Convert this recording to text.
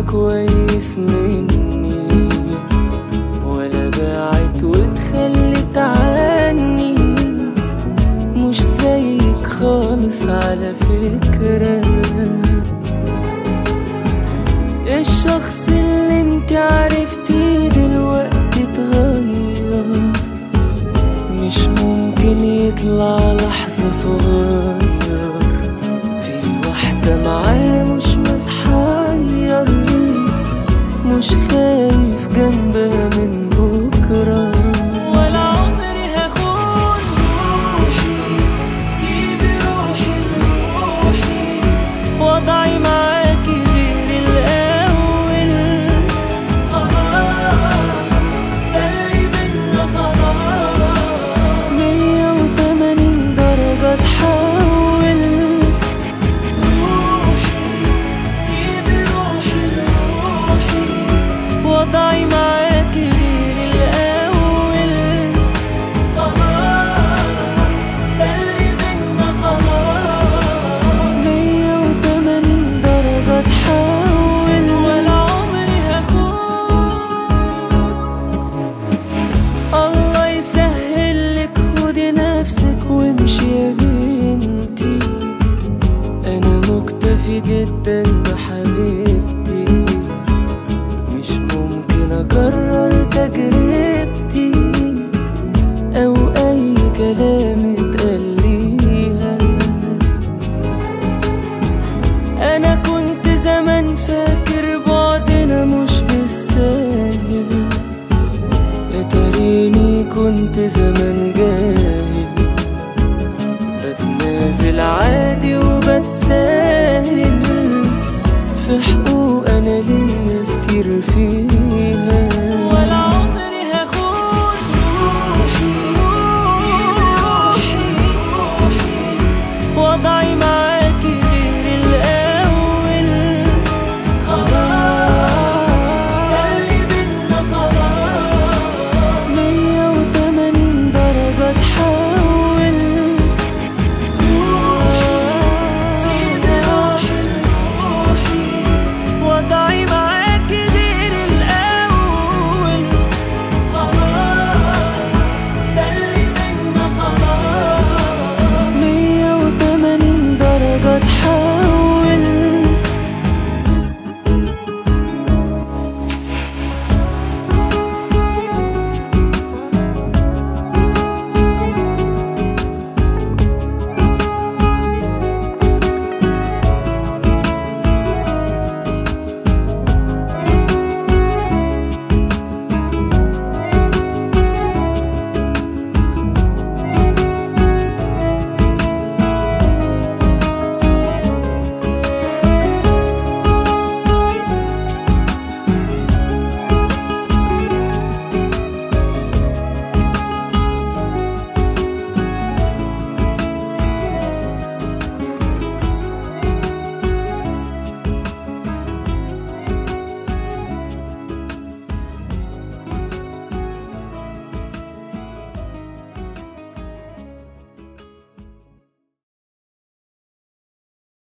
كويس مني ولا بعت واتخلت عني مش زيك خالص على فكرة الشخص اللي انت عرفتيه دلوقتي اتغير مش ممكن يطلع لحظة صغير في واحدة معاه مش متحير مش خايف جنبها من بكرة ولا عمري هخون روحي سيبي روحي لروحي وضعي معاكي غير الأول خلاص ده اللي بينا خلاص مية وتمانين درجة تحول روحي سيبي روحي لروحي وضعي معاكي غير الأول خلاص ده اللي بينا خلاص مية وتمانين درجة تحول ولا عمري هخون الله يسهل لك خدي نفسك وامشي يا بنتي انا مكتفي جدا بحبيبتي مش ممكن اكرر تجربتي او اي كلام اتقال ليها انا كنت زمان فاكر بعدنا مش بالساهل اتاريني كنت زمان جاهل بتنازل عادي وبتساهل